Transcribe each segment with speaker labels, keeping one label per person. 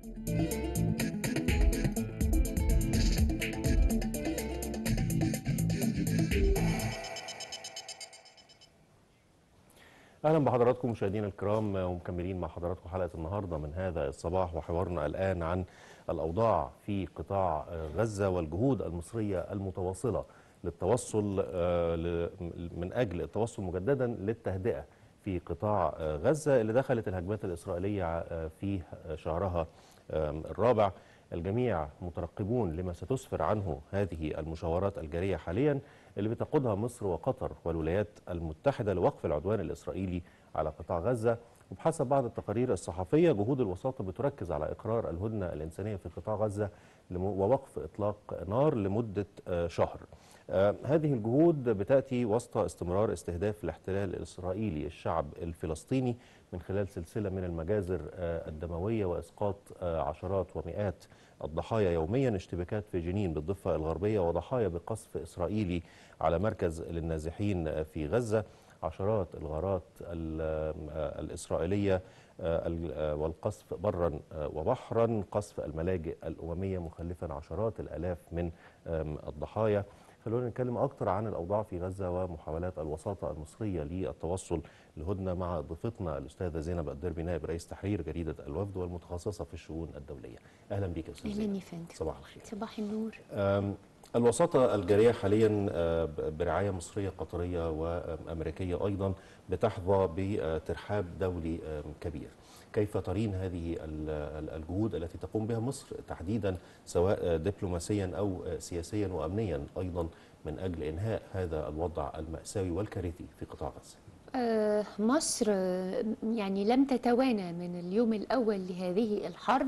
Speaker 1: اهلا بحضراتكم مشاهدينا الكرام ومكملين مع حضراتكم حلقه النهارده من هذا الصباح وحوارنا الان عن الاوضاع في قطاع غزه والجهود المصريه المتواصله للتوصل آه، ل- من اجل التوصل مجددا للتهدئه في قطاع آه، غزه اللي دخلت الهجمات الاسرائيليه آه، في شهرها آم، الرابع الجميع مترقبون لما ستسفر عنه هذه المشاورات الجاريه حاليا اللي بتقودها مصر وقطر والولايات المتحده لوقف العدوان الاسرائيلي على قطاع غزه وبحسب بعض التقارير الصحفيه جهود الوساطه بتركز على اقرار الهدنه الانسانيه في قطاع غزه لم- ووقف اطلاق نار لمده آه، شهر. آه، هذه الجهود بتاتي وسط استمرار استهداف الاحتلال الاسرائيلي الشعب الفلسطيني من خلال سلسله من المجازر آه، الدمويه واسقاط آه، عشرات ومئات الضحايا يوميا اشتباكات في جنين بالضفه الغربيه وضحايا بقصف اسرائيلي على مركز للنازحين آه، في غزه عشرات الغارات ال- آه، الاسرائيليه آه، ال- آه، والقصف برا آه، وبحرا قصف الملاجئ الامميه مخلفا عشرات الالاف من آم، الضحايا خلونا نتكلم اكتر عن الاوضاع في غزه ومحاولات الوساطه المصريه للتوصل لهدنه مع ضيفتنا الاستاذه زينب الدربي نائب رئيس تحرير جريده الوفد والمتخصصه في الشؤون الدوليه اهلا بك يا استاذ
Speaker 2: اهلا
Speaker 1: زينب
Speaker 2: يا فندم
Speaker 1: صباح الخير
Speaker 2: صباح النور
Speaker 1: أم، الوساطة الجارية حاليا آه، ب- برعاية مصرية قطرية وأمريكية أيضا بتحظى بترحاب دولي آم، كبير كيف ترين هذه ال- ال- الجهود التي تقوم بها مصر تحديدا سواء آه، دبلوماسيا أو آه، سياسيا وأمنيا أيضا من أجل إنهاء هذا الوضع المأساوي والكارثي في قطاع غزة
Speaker 2: آه، مصر آه، يعني لم تتوانى من اليوم الأول لهذه الحرب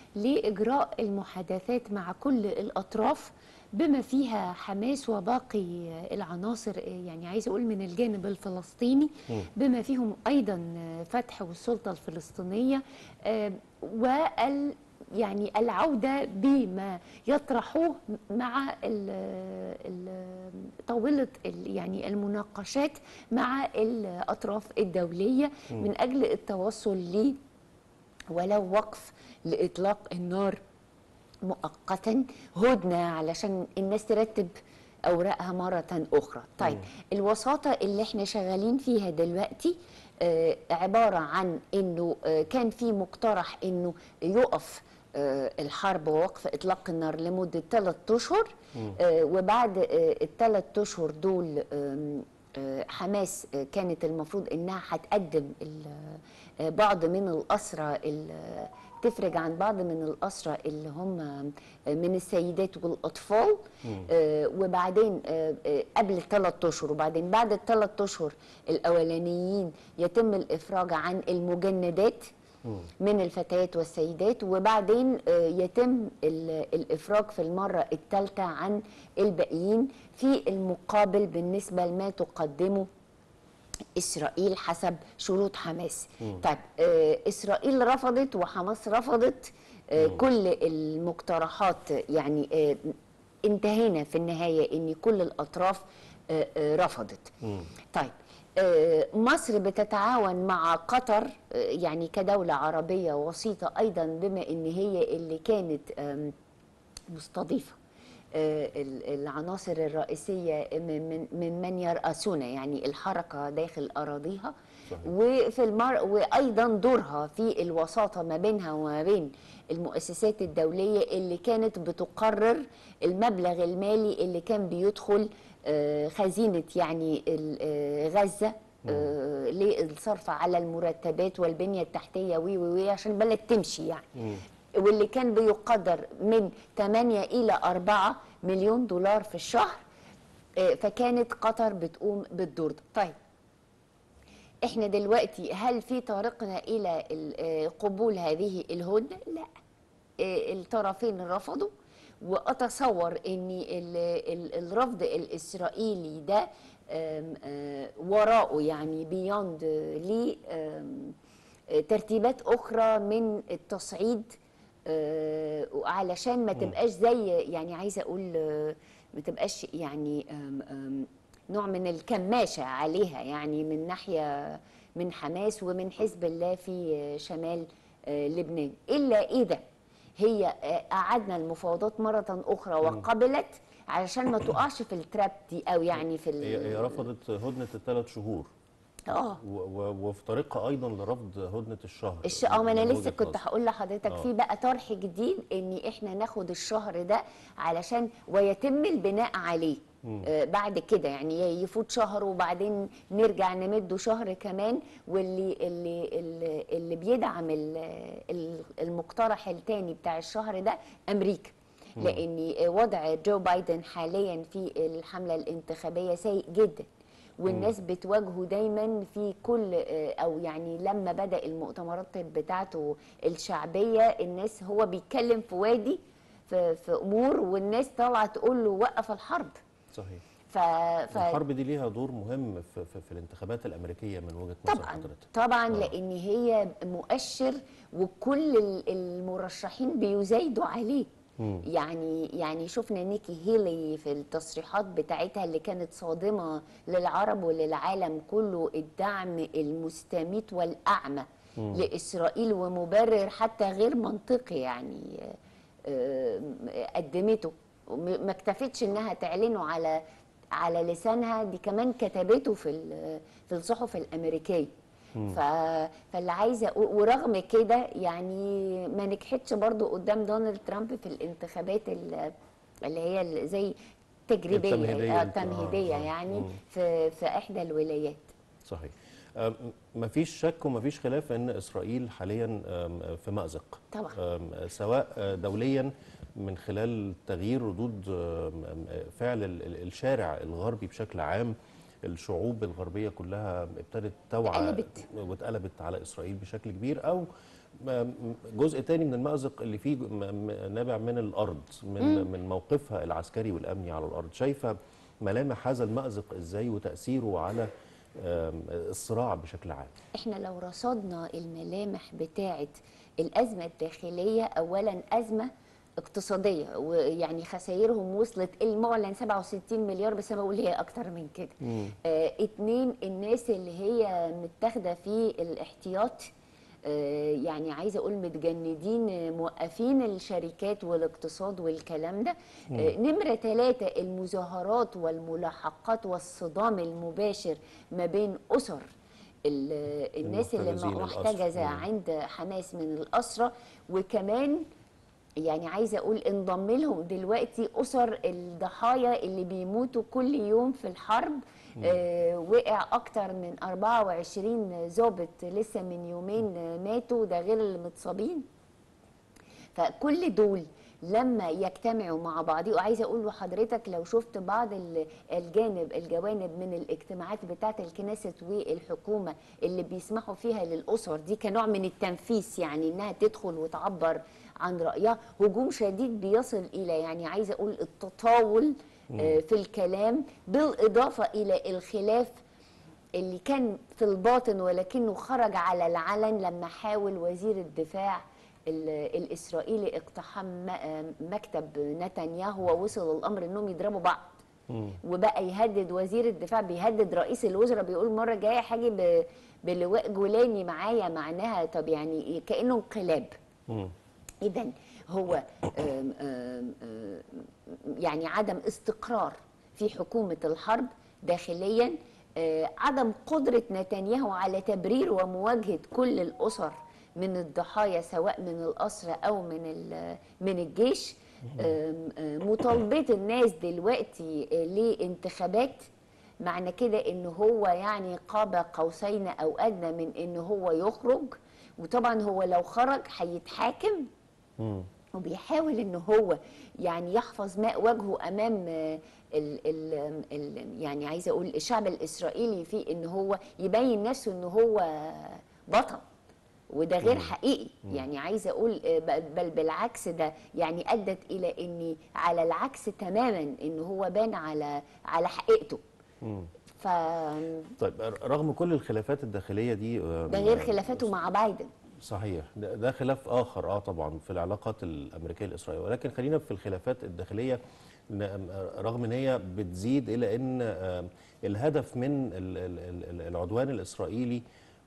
Speaker 2: لإجراء المحادثات مع كل الأطراف بما فيها حماس وباقي آه، العناصر آه، يعني عايز أقول من الجانب الفلسطيني بما فيهم أيضا آه، فتح والسلطة الفلسطينية آه، وال يعني العودة بما يطرحوه مع ال ال طاولة ال- يعني المناقشات مع الأطراف الدولية من أجل التوصل ل ولو وقف لإطلاق النار مؤقتا هدنة علشان الناس ترتب أوراقها مرة أخرى طيب الوساطة اللي احنا شغالين فيها دلوقتي آه، عبارة عن أنه آه، كان في مقترح أنه يقف آه، الحرب ووقف إطلاق النار لمدة ثلاثة أشهر آه، وبعد الثلاث أشهر دول آم، آه، حماس آه، كانت المفروض انها هتقدم ال- آه، بعض من الاسرى ال- تفرج عن بعض من الاسرى اللي هم آه، من السيدات والاطفال آه، وبعدين آه، آه، قبل الثلاث اشهر وبعدين بعد الثلاث اشهر الاولانيين يتم الافراج عن المجندات من الفتيات والسيدات وبعدين آه، يتم ال- الافراج في المره الثالثه عن الباقيين في المقابل بالنسبه لما تقدمه اسرائيل حسب شروط حماس طيب آه اسرائيل رفضت وحماس رفضت آه كل المقترحات يعني آه انتهينا في النهايه ان كل الاطراف آه آه رفضت طيب آه، مصر بتتعاون مع قطر آه، يعني كدولة عربية وسيطة أيضا بما إن هي اللي كانت آم، مستضيفة آه، ال- العناصر الرئيسية من من- من من يرأسون يعني الحركة داخل أراضيها
Speaker 1: صحيح.
Speaker 2: وفي المر وأيضا دورها في الوساطة ما بينها وما بين المؤسسات الدولية اللي كانت بتقرر المبلغ المالي اللي كان بيدخل آه، خزينة يعني ال- آه، غزة آه، للصرف على المرتبات والبنية التحتية وي وي وي عشان البلد تمشي يعني واللي كان بيقدر من 8 إلى 4 مليون دولار في الشهر آه، فكانت قطر بتقوم بالدور ده طيب احنا دلوقتي هل في طريقنا الى ال- آه، قبول هذه الهدنه لا آه، الطرفين رفضوا واتصور ان ال- ال- الرفض الاسرائيلي ده آم، آه، وراءه يعني بيوند ليه آم، آه، ترتيبات اخرى من التصعيد آه، علشان ما تبقاش زي يعني عايزه اقول آه، ما تبقاش يعني آم، آم، نوع من الكماشه عليها يعني من ناحيه من حماس ومن حزب الله في آه، شمال آه، لبنان الا اذا هي آه، أعدنا المفاوضات مرة أخرى وقبلت علشان ما تقعش في التراب دي أو يعني في ال-
Speaker 1: هي هي رفضت هدنه الثلاث شهور
Speaker 2: اه
Speaker 1: و- و- وفي طريقها ايضا لرفض هدنه الشهر
Speaker 2: الش... اه ما انا
Speaker 1: من
Speaker 2: لسه
Speaker 1: وجهة
Speaker 2: كنت
Speaker 1: نظري.
Speaker 2: هقول لحضرتك
Speaker 1: آه.
Speaker 2: في بقى طرح جديد ان احنا ناخد الشهر ده علشان ويتم البناء عليه آه بعد كده يعني يفوت شهر وبعدين نرجع نمده شهر كمان واللي اللي اللي, اللي بيدعم ال- ال- المقترح التاني بتاع الشهر ده امريكا لان وضع جو بايدن حاليا في الحمله الانتخابيه سيء جدا والناس بتواجهه دايما في كل آه، او يعني لما بدا المؤتمرات بتاعته الشعبيه الناس هو بيتكلم في وادي في, في امور والناس طالعه تقول له وقف الحرب
Speaker 1: صحيح
Speaker 2: ف, ف...
Speaker 1: الحرب دي ليها دور مهم في, في, في الانتخابات الامريكيه من وجهه نظر
Speaker 2: طبعا
Speaker 1: حضرتك
Speaker 2: طبعا
Speaker 1: آه.
Speaker 2: لان هي مؤشر وكل ال- المرشحين بيزايدوا عليه يعني يعني شفنا نيكي هيلي في التصريحات بتاعتها اللي كانت صادمه للعرب وللعالم كله الدعم المستميت والاعمى لاسرائيل ومبرر حتى غير منطقي يعني آه، آه، قدمته وم- ما اكتفتش انها تعلنه على على لسانها دي كمان كتبته في ال- في الصحف الامريكيه ف... فاللي عايزه أقول ورغم كده يعني ما نجحتش برضو قدام دونالد ترامب في الانتخابات ال- اللي هي ال- زي تجريبيه
Speaker 1: التمهيدية.
Speaker 2: آه، تمهيديه
Speaker 1: آه، آه.
Speaker 2: يعني
Speaker 1: مم.
Speaker 2: في في احدى الولايات
Speaker 1: صحيح أم، مفيش شك ومفيش خلاف ان اسرائيل حاليا أم، في مازق
Speaker 2: طبعا.
Speaker 1: أم، سواء دوليا من خلال تغيير ردود أم، أم، فعل ال- ال- الشارع الغربي بشكل عام الشعوب الغربيه كلها ابتدت توعى
Speaker 2: اتقلبت.
Speaker 1: واتقلبت على اسرائيل بشكل كبير او أم، جزء تاني من المأزق اللي فيه م- م- نابع من الارض من من موقفها العسكري والامني على الارض شايفه ملامح هذا المأزق ازاي وتأثيره على أم، الصراع بشكل عام
Speaker 2: احنا لو رصدنا الملامح بتاعه الازمه الداخليه اولا ازمه اقتصاديه ويعني خسائرهم وصلت المعلن 67 مليار بس انا بقول هي اكتر من كده آه اتنين الناس اللي هي متاخده في الاحتياط آه، يعني عايزه اقول متجندين آه، موقفين الشركات والاقتصاد والكلام ده آه، نمره ثلاثه المظاهرات والملاحقات والصدام المباشر ما بين اسر ال- الناس اللي
Speaker 1: المحتجزين الأسرى.
Speaker 2: محتجزه
Speaker 1: مم.
Speaker 2: عند حماس من الاسرى وكمان يعني عايزه اقول انضم لهم دلوقتي اسر الضحايا اللي بيموتوا كل يوم في الحرب آه وقع اكتر من 24 ضابط لسه من يومين آه، ماتوا ده غير اللي متصابين فكل دول لما يجتمعوا مع بعض وعايزه اقول لحضرتك لو شفت بعض ال- الجانب الجوانب من الاجتماعات بتاعه الكنيست والحكومه اللي بيسمحوا فيها للاسر دي كنوع من التنفيس يعني انها تدخل وتعبر عن رايها هجوم شديد بيصل الى يعني عايزه اقول التطاول آه، في الكلام بالاضافه الى الخلاف اللي كان في الباطن ولكنه خرج على العلن لما حاول وزير الدفاع ال- الاسرائيلي اقتحام م- مكتب نتنياهو ووصل الامر انهم يضربوا بعض وبقى يهدد وزير الدفاع بيهدد رئيس الوزراء بيقول المره الجايه هاجي ب- بلواء جولاني معايا معناها طب يعني كانه انقلاب اذا هو آم، آم، آم، يعني عدم استقرار في حكومه الحرب داخليا آه، عدم قدره نتنياهو على تبرير ومواجهه كل الاسر من الضحايا سواء من الاسرى او من ال- من الجيش آم، آه، مطالبه الناس دلوقتي آه، لانتخابات معنى كده ان هو يعني قاب قوسين او ادنى من ان هو يخرج وطبعا هو لو خرج هيتحاكم وبيحاول ان هو يعني يحفظ ماء وجهه امام آه، ال ال ال يعني عايزه اقول الشعب الاسرائيلي في ان هو يبين نفسه ان هو بطل وده غير حقيقي يعني عايزه اقول آه، بل بل بالعكس ده يعني ادت الى ان على العكس تماما ان هو بان على على حقيقته ف
Speaker 1: طيب رغم كل الخلافات الداخليه دي أم،
Speaker 2: ده غير خلافاته مع بايدن
Speaker 1: صحيح ده, ده خلاف اخر اه طبعا في العلاقات الامريكيه الاسرائيليه ولكن خلينا في الخلافات الداخليه ن- رغم ان هي بتزيد الى ان آه، الهدف من ال- ال- ال- العدوان الاسرائيلي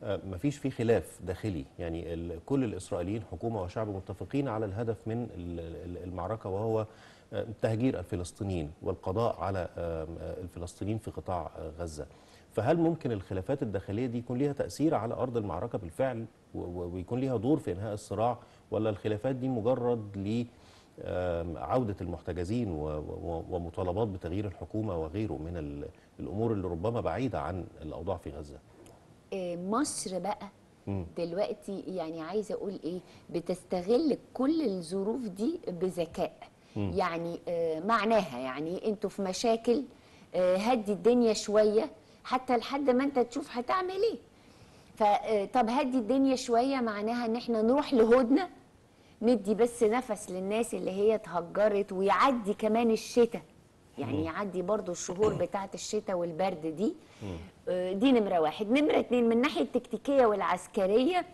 Speaker 1: آه، مفيش فيه خلاف داخلي يعني ال- كل الإسرائيليين حكومة وشعب متفقين على الهدف من ال- ال- المعركة وهو آه، تهجير الفلسطينيين والقضاء على آم، آه، الفلسطينيين في قطاع آه، غزة فهل ممكن الخلافات الداخلية دي يكون ليها تأثير على أرض المعركة بالفعل و- و- ويكون ليها دور في إنهاء الصراع ولا الخلافات دي مجرد ل آم، عودة المحتجزين و- و- ومطالبات بتغيير الحكومة وغيره من ال- الأمور اللي ربما بعيدة عن الأوضاع في غزة
Speaker 2: آه، مصر بقى
Speaker 1: مم.
Speaker 2: دلوقتي يعني عايزه اقول ايه بتستغل كل الظروف دي بذكاء يعني آه، معناها يعني انتوا في مشاكل آه، هدي الدنيا شويه حتى لحد ما انت تشوف هتعمل ايه فطب هدي الدنيا شويه معناها ان احنا نروح لهدنه ندي بس نفس للناس اللي هي اتهجرت ويعدي كمان الشتاء يعني يعدي برضو الشهور بتاعه الشتاء والبرد دي آه، دي نمره واحد نمره اتنين من الناحيه التكتيكيه والعسكريه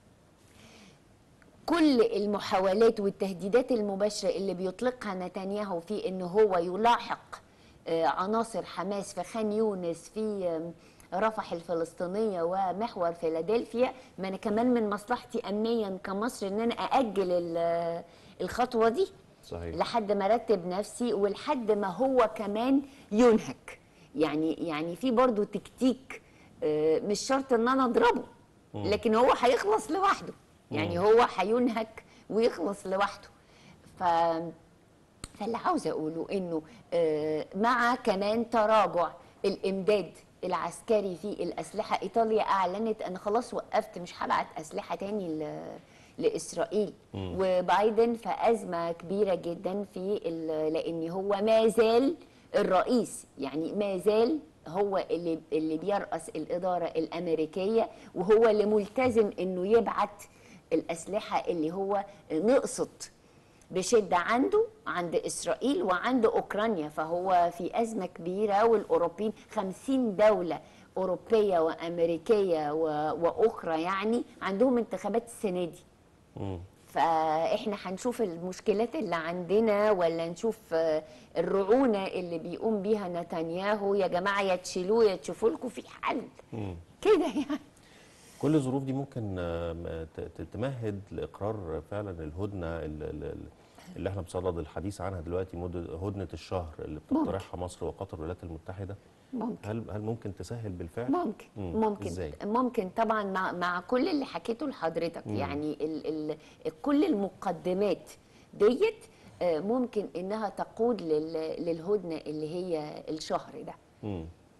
Speaker 2: كل المحاولات والتهديدات المباشرة اللي بيطلقها نتنياهو في ان هو يلاحق آه، عناصر حماس في خان يونس في آم، رفح الفلسطينية ومحور فيلادلفيا ما انا كمان من مصلحتي امنيا كمصر ان انا ااجل ال- الخطوة دي
Speaker 1: صحيح
Speaker 2: لحد ما ارتب نفسي ولحد ما هو كمان ينهك يعني يعني في برضو تكتيك آه، مش شرط ان انا اضربه لكن هو هيخلص لوحده يعني هو هينهك ويخلص لوحده ف فاللي عاوزه اقوله انه آه، مع كمان تراجع الامداد العسكري في الاسلحه ايطاليا اعلنت انا خلاص وقفت مش هبعت اسلحه تاني ل- لاسرائيل وبايدن في ازمه كبيره جدا في ال- لان هو ما زال الرئيس يعني ما زال هو اللي اللي بيرأس الاداره الامريكيه وهو اللي ملتزم انه يبعت الاسلحه اللي هو نقصت بشدة عنده عند إسرائيل وعند أوكرانيا فهو في أزمة كبيرة والأوروبيين خمسين دولة أوروبية وأمريكية و- وأخرى يعني عندهم انتخابات السنة دي
Speaker 1: مم.
Speaker 2: فإحنا هنشوف المشكلات اللي عندنا ولا نشوف آه، الرعونة اللي بيقوم بيها نتنياهو يا جماعة يا تشيلوه يا تشوفوا لكم في حل
Speaker 1: مم.
Speaker 2: كده يعني
Speaker 1: كل الظروف دي ممكن آم، ت- ت- تمهد لاقرار فعلا الهدنه ال- ال- اللي احنا بصدد الحديث عنها دلوقتي مد- هدنه الشهر اللي بتقترحها مصر وقطر والولايات المتحده
Speaker 2: ممكن
Speaker 1: هل هل ممكن تسهل بالفعل؟
Speaker 2: ممكن
Speaker 1: مم.
Speaker 2: ممكن
Speaker 1: إزاي؟
Speaker 2: ممكن طبعا مع مع كل اللي حكيته لحضرتك يعني ال ال كل المقدمات ديت آه، ممكن انها تقود لل- للهدنه اللي هي الشهر ده
Speaker 1: مم.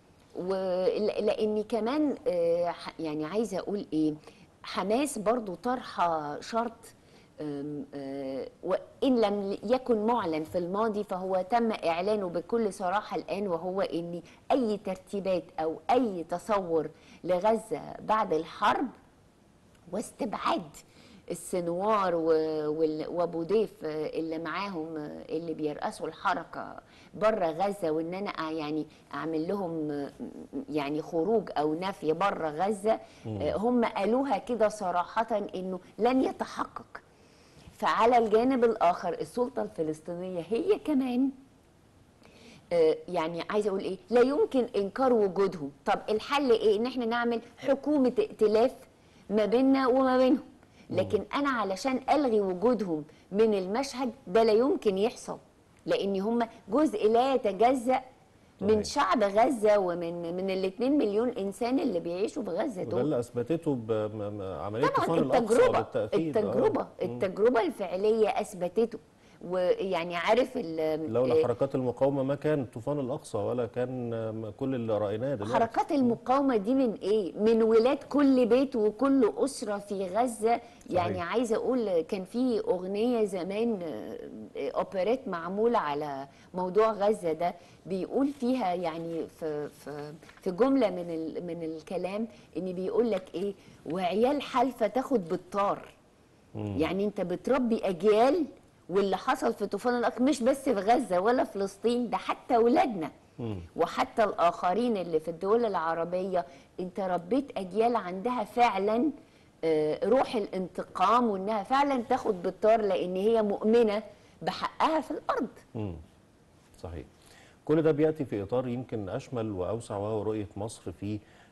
Speaker 2: ولاني كمان آه، ح- يعني عايزه اقول ايه حماس برضو طرحه شرط آم، آه، وان لم يكن معلن في الماضي فهو تم اعلانه بكل صراحه الان وهو ان اي ترتيبات او اي تصور لغزه بعد الحرب واستبعاد السنوار و- وال- وابو ضيف اللي معاهم اللي بيرأسوا الحركه بره غزه وان انا أع- يعني اعمل لهم يعني خروج او نفي بره غزه هم قالوها كده صراحه انه لن يتحقق فعلى الجانب الاخر السلطه الفلسطينيه هي كمان آه، يعني عايزه اقول ايه لا يمكن انكار وجودهم طب الحل ايه ان احنا نعمل حكومه ائتلاف ما بيننا وما بينهم لكن انا علشان الغي وجودهم من المشهد ده لا يمكن يحصل لان هم جزء لا يتجزا من
Speaker 1: صحيح.
Speaker 2: شعب غزه ومن من ال 2 مليون انسان اللي بيعيشوا في غزه
Speaker 1: وده
Speaker 2: دول
Speaker 1: اللي اثبتته بعمليه
Speaker 2: طبعا
Speaker 1: طوفان الاقصى
Speaker 2: التجربه
Speaker 1: بالتاكيد آه.
Speaker 2: التجربه التجربه الفعليه اثبتته ويعني عارف ال-
Speaker 1: لولا حركات المقاومه ما كان طوفان الاقصى ولا كان آم، كل اللي رايناه دلوقتي
Speaker 2: حركات المقاومة دي من ايه؟ من ولاد كل بيت وكل أسرة في غزة يعني
Speaker 1: صحيح.
Speaker 2: عايزة أقول كان في أغنية زمان آه، آه، أوبريت معمولة على موضوع غزة ده بيقول فيها يعني في في في جملة من ال من الكلام إن بيقول لك إيه؟ وعيال حالفة تاخد بالطار يعني أنت بتربي أجيال واللي حصل في طوفان الأقصى مش بس في غزة ولا فلسطين ده حتى ولادنا وحتى الآخرين اللي في الدول العربية أنت ربيت أجيال عندها فعلا آه، روح الانتقام وإنها فعلا تاخد بالطار لأن هي مؤمنة بحقها في الأرض
Speaker 1: مم. صحيح كل ده بياتي في اطار يمكن اشمل واوسع وهو رؤيه مصر في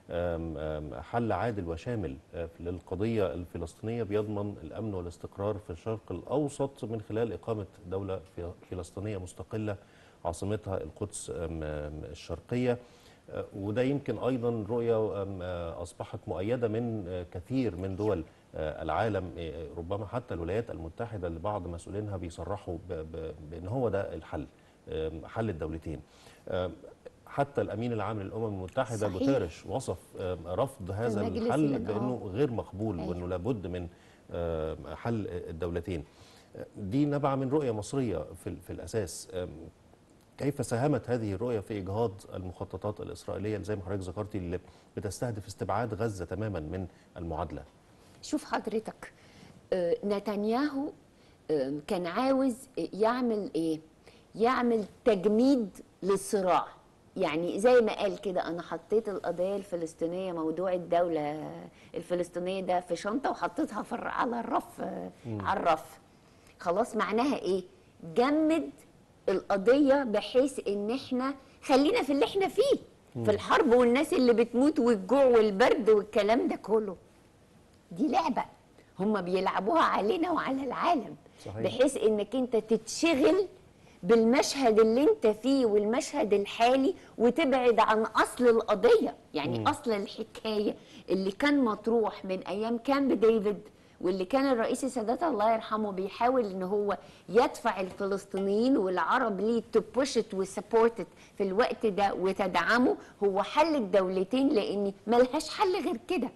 Speaker 1: آم، آم، حل عادل وشامل آه، للقضية الفلسطينية بيضمن الأمن والاستقرار في الشرق الأوسط من خلال إقامة دولة في- فلسطينية مستقلة عاصمتها القدس آم، آم، الشرقية آه، وده يمكن أيضا رؤية آم، آه، أصبحت مؤيدة من آه، كثير من دول آه، العالم آه، ربما حتى الولايات المتحدة اللي بعض مسؤولينها بيصرحوا ب- ب- بأن هو ده الحل آم، حل الدولتين آم، حتى الامين العام للامم المتحده
Speaker 2: صحيح.
Speaker 1: جوتيريش وصف آم، رفض هذا
Speaker 2: مجلس
Speaker 1: الحل
Speaker 2: الإنقاذ.
Speaker 1: بانه غير مقبول
Speaker 2: أيوة.
Speaker 1: وانه لابد من آم، حل الدولتين آه، دي نبع من رؤيه مصريه في, ال- في الاساس آم، كيف ساهمت هذه الرؤيه في اجهاض المخططات الاسرائيليه اللي زي ما حضرتك ذكرتي اللي بتستهدف استبعاد غزه تماما من المعادله
Speaker 2: شوف حضرتك آه، نتنياهو آه، كان عاوز يعمل ايه يعمل تجميد للصراع يعني زي ما قال كده انا حطيت القضيه الفلسطينيه موضوع الدوله الفلسطينيه ده في شنطه وحطيتها في الر- على الرف آه، على الرف خلاص معناها ايه جمد القضيه بحيث ان احنا خلينا في اللي احنا فيه في الحرب والناس اللي بتموت والجوع والبرد والكلام ده كله دي لعبة هم بيلعبوها علينا وعلى العالم
Speaker 1: صحيح.
Speaker 2: بحيث انك انت تتشغل بالمشهد اللي انت فيه والمشهد الحالي وتبعد عن اصل القضية يعني م. اصل الحكاية اللي كان مطروح من ايام كامب ديفيد واللي كان الرئيس السادات الله يرحمه بيحاول ان هو يدفع الفلسطينيين والعرب ليه تو بوش ات وسبورت في الوقت ده وتدعمه هو حل الدولتين لان ملهاش حل غير كده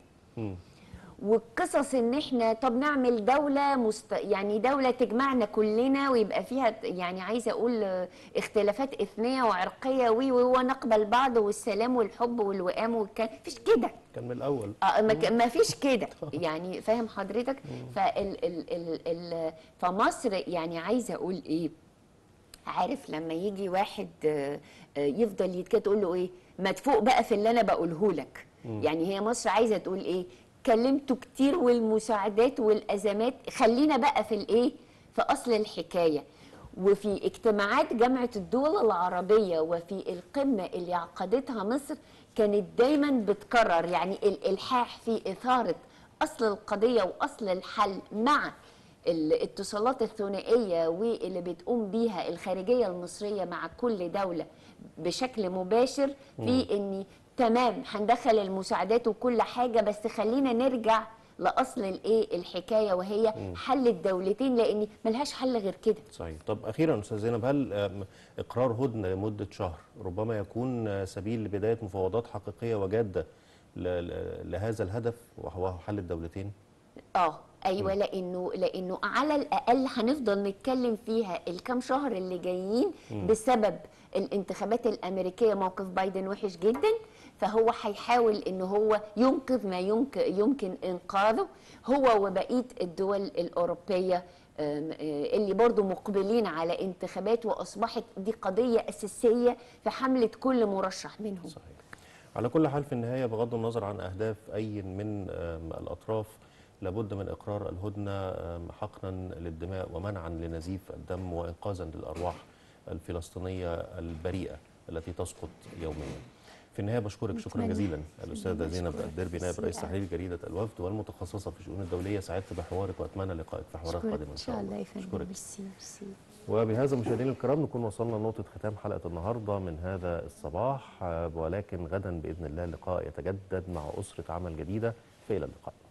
Speaker 2: والقصص ان احنا طب نعمل دوله مست... يعني دوله تجمعنا كلنا ويبقى فيها ت- يعني عايزه اقول آه، اختلافات اثنيه وعرقيه وي وي ونقبل بعض والسلام والحب والوئام والكلام مفيش كده
Speaker 1: كان من الاول
Speaker 2: آه، ما ك- ما فيش كده يعني فاهم حضرتك فال ال ال ال فمصر يعني عايزه اقول ايه عارف لما يجي واحد آه، آه، يفضل يتكلم تقول له ايه ما تفوق بقى في اللي انا بقوله لك يعني هي مصر عايزه تقول ايه كلمته كتير والمساعدات والازمات خلينا بقى في الايه في اصل الحكايه وفي اجتماعات جامعه الدول العربيه وفي القمه اللي عقدتها مصر كانت دايما بتكرر يعني الالحاح في اثاره اصل القضيه واصل الحل مع الاتصالات الثنائيه واللي بتقوم بيها الخارجيه المصريه مع كل دوله بشكل مباشر في ان تمام هندخل المساعدات وكل حاجه بس خلينا نرجع لاصل الايه الحكايه وهي حل الدولتين لان ملهاش حل غير كده
Speaker 1: صحيح طب اخيرا استاذ زينب هل آم، اقرار هدنه لمده شهر ربما يكون آه، سبيل لبدايه مفاوضات حقيقيه وجاده ل- ل- لهذا الهدف وهو حل الدولتين
Speaker 2: اه ايوه لانه لانه على الاقل هنفضل نتكلم فيها الكام شهر اللي جايين بسبب الانتخابات الامريكيه موقف بايدن وحش جدا فهو هيحاول ان هو ينقذ ما يمكن يمكن انقاذه هو وبقيه الدول الاوروبيه آم، آه، اللي برضو مقبلين على انتخابات واصبحت دي قضيه اساسيه في حمله كل مرشح منهم
Speaker 1: صحيح على كل حال في النهايه بغض النظر عن اهداف اي من آم، الاطراف لابد من اقرار الهدنه آم، حقنا للدماء ومنعا لنزيف الدم وانقاذا للارواح الفلسطينيه البريئه التي تسقط يوميا. في النهايه بشكرك شكرا
Speaker 2: أتمنى.
Speaker 1: جزيلا الاستاذه
Speaker 2: بشكرك.
Speaker 1: زينب الدربي نائب رئيس
Speaker 2: ميرسي
Speaker 1: تحرير جريده الوفد والمتخصصه في الشؤون الدوليه سعدت بحوارك واتمنى لقائك في حوارات
Speaker 2: أشكرك
Speaker 1: قادمه
Speaker 2: ان شاء الله يا فندم
Speaker 1: أشكرك.
Speaker 2: ميرسي ميرسي
Speaker 1: وبهذا مشاهدينا الكرام نكون وصلنا لنقطة ختام حلقة النهاردة من هذا الصباح آه، ولكن غدا بإذن الله اللقاء يتجدد مع أسرة عمل جديدة فإلى اللقاء